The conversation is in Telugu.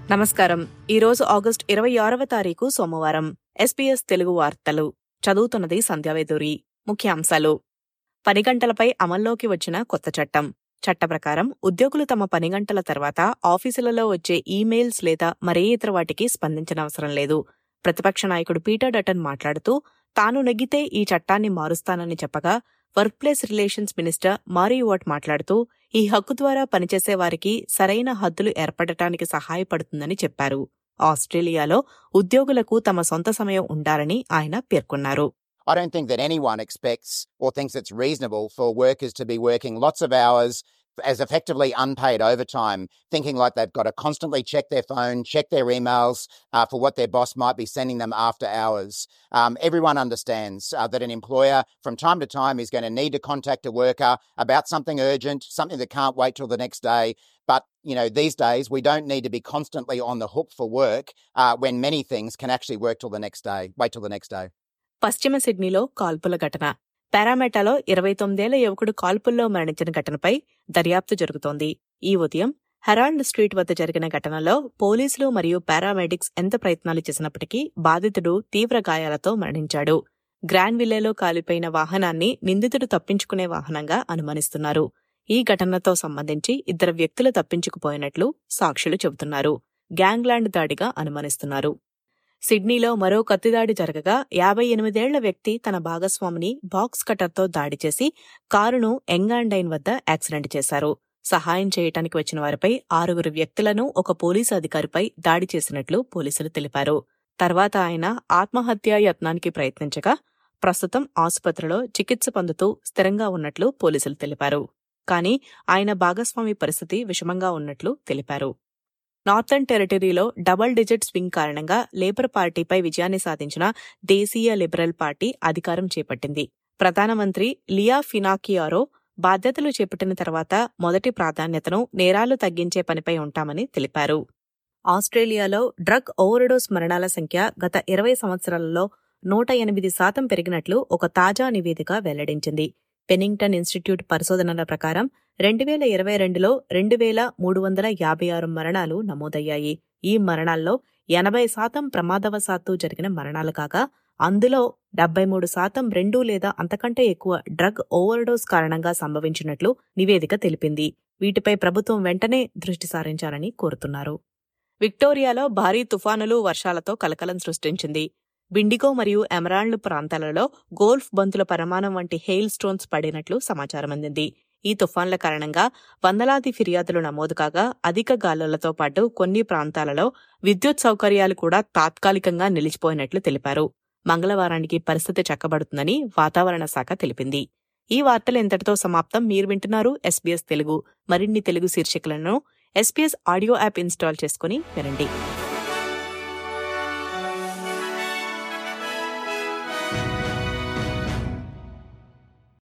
నమస్కారం ఈరోజు ఆగస్టు ఇరవై ఆరవ తారీఖు సోమవారం ఎస్పీఎస్ తెలుగు వార్తలు చదువుతున్నది సంధ్యావేదూరి ముఖ్యాంశాలు పని గంటలపై అమల్లోకి వచ్చిన కొత్త చట్టం చట్ట ప్రకారం ఉద్యోగులు తమ పని గంటల తర్వాత ఆఫీసులలో వచ్చే ఈమెయిల్స్ లేదా మరే ఇతర వాటికి స్పందించనవసరం లేదు ప్రతిపక్ష నాయకుడు పీటర్ డటన్ మాట్లాడుతూ తాను నెగ్గితే ఈ చట్టాన్ని మారుస్తానని చెప్పగా workplace relations minister Murray Watt మాట్లాడుతూ ఈ హక్కు ద్వారా పనిచేసే వారికి సరైన హద్దులు ఏర్పడటానికి సహాయపడుతుందని చెప్పారు ఆస్ట్రేలియాలో ఉద్యోగులకు తమ సొంత సమయం ఉండాలని ఆయన పేర్కొన్నారు I don't think that anyone expects or thinks it's reasonable for workers to be working lots of hours as effectively unpaid overtime, thinking like they've got to constantly check their phone, check their emails uh, for what their boss might be sending them after hours. Um, everyone understands uh, that an employer from time to time is going to need to contact a worker about something urgent, something that can't wait till the next day. But you know, these days we don't need to be constantly on the hook for work uh, when many things can actually work till the next day. Wait till the next day. పశ్చిమ సిడ్నీలో కాల్పుల ఘటన పారామెటాలో ఇరవై తొమ్మిదేళ్ల యువకుడు కాల్పుల్లో మరణించిన ఘటనపై దర్యాప్తు జరుగుతోంది ఈ ఉదయం హెరాల్డ్ స్ట్రీట్ వద్ద జరిగిన ఘటనలో పోలీసులు మరియు పారామెడిక్స్ ఎంత ప్రయత్నాలు చేసినప్పటికీ బాధితుడు తీవ్ర గాయాలతో మరణించాడు గ్రాండ్ విల్లేలో కాలిపోయిన వాహనాన్ని నిందితుడు తప్పించుకునే వాహనంగా అనుమానిస్తున్నారు ఈ ఘటనతో సంబంధించి ఇద్దరు వ్యక్తులు తప్పించుకుపోయినట్లు సాక్షులు చెబుతున్నారు గ్యాంగ్లాండ్ దాడిగా అనుమానిస్తున్నారు సిడ్నీలో మరో కత్తిదాడి జరగగా యాభై ఎనిమిదేళ్ల వ్యక్తి తన భాగస్వామిని బాక్స్ కటర్తో దాడి చేసి కారును ఎంగాండైన్ వద్ద యాక్సిడెంట్ చేశారు సహాయం చేయటానికి వచ్చిన వారిపై ఆరుగురు వ్యక్తులను ఒక పోలీసు అధికారిపై దాడి చేసినట్లు పోలీసులు తెలిపారు తర్వాత ఆయన ఆత్మహత్యా యత్నానికి ప్రయత్నించగా ప్రస్తుతం ఆసుపత్రిలో చికిత్స పొందుతూ స్థిరంగా ఉన్నట్లు పోలీసులు తెలిపారు కానీ ఆయన భాగస్వామి పరిస్థితి విషమంగా ఉన్నట్లు తెలిపారు నార్థన్ టెరిటరీలో డబుల్ డిజిట్ స్వింగ్ కారణంగా లేబర్ పార్టీపై విజయాన్ని సాధించిన దేశీయ లిబరల్ పార్టీ అధికారం చేపట్టింది ప్రధానమంత్రి లియా ఫినాకియారో బాధ్యతలు చేపట్టిన తర్వాత మొదటి ప్రాధాన్యతను నేరాలు తగ్గించే పనిపై ఉంటామని తెలిపారు ఆస్ట్రేలియాలో డ్రగ్ ఓవర్డోస్ మరణాల సంఖ్య గత ఇరవై సంవత్సరాలలో నూట ఎనిమిది శాతం పెరిగినట్లు ఒక తాజా నివేదిక వెల్లడించింది పెనింగ్టన్ ఇన్స్టిట్యూట్ పరిశోధనల ప్రకారం రెండు వేల ఇరవై రెండులో రెండు వేల మూడు వందల యాభై ఆరు మరణాలు నమోదయ్యాయి ఈ మరణాల్లో ఎనభై శాతం ప్రమాదవశాత్తు జరిగిన మరణాలు కాగా అందులో డెబ్బై మూడు శాతం రెండు లేదా అంతకంటే ఎక్కువ డ్రగ్ ఓవర్డోస్ కారణంగా సంభవించినట్లు నివేదిక తెలిపింది వీటిపై ప్రభుత్వం వెంటనే దృష్టి సారించాలని కోరుతున్నారు విక్టోరియాలో భారీ తుఫానులు వర్షాలతో కలకలం సృష్టించింది బిండిగో మరియు ఎమరాల్డ్ ప్రాంతాలలో గోల్ఫ్ బంతుల పరిమాణం వంటి హెయిల్ స్టోన్స్ పడినట్లు సమాచారం అందింది ఈ తుఫాన్ల కారణంగా వందలాది ఫిర్యాదులు నమోదు కాగా అధిక గాలులతో పాటు కొన్ని ప్రాంతాలలో విద్యుత్ సౌకర్యాలు కూడా తాత్కాలికంగా నిలిచిపోయినట్లు తెలిపారు మంగళవారానికి పరిస్థితి చక్కబడుతుందని వాతావరణ శాఖ తెలిపింది ఈ వార్తలు ఇంతటితో సమాప్తం మీరు వింటున్నారు ఎస్బీఎస్ తెలుగు మరిన్ని తెలుగు శీర్షికలను ఎస్బీఎస్ ఆడియో యాప్ ఇన్స్టాల్ చేసుకుని వినండి